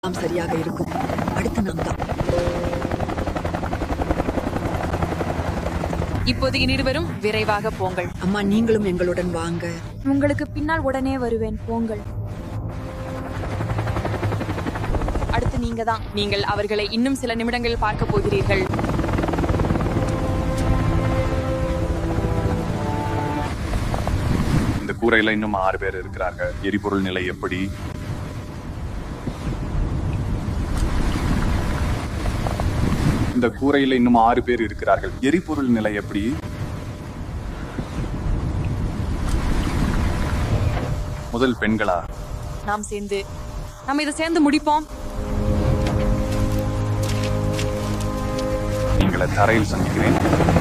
எல்லாம் சரியாக இருக்கும் அடுத்து நாம் தான் இப்போதைய இருவரும் விரைவாக போங்கள் அம்மா நீங்களும் எங்களுடன் வாங்க உங்களுக்கு பின்னால் உடனே வருவேன் போங்கள் அடுத்து நீங்க தான் நீங்கள் அவர்களை இன்னும் சில நிமிடங்கள் பார்க்க போகிறீர்கள் இந்த கூரையில இன்னும் ஆறு பேர் இருக்கிறார்கள் எரிபொருள் நிலை எப்படி இந்த கூரையில இன்னும் ஆறு பேர் இருக்கிறார்கள் எரிபொருள் நிலை எப்படி முதல் பெண்களா நாம் சேர்ந்து நாம் இதை சேர்ந்து முடிப்போம் நீங்களை தரையில் சந்திக்கிறேன்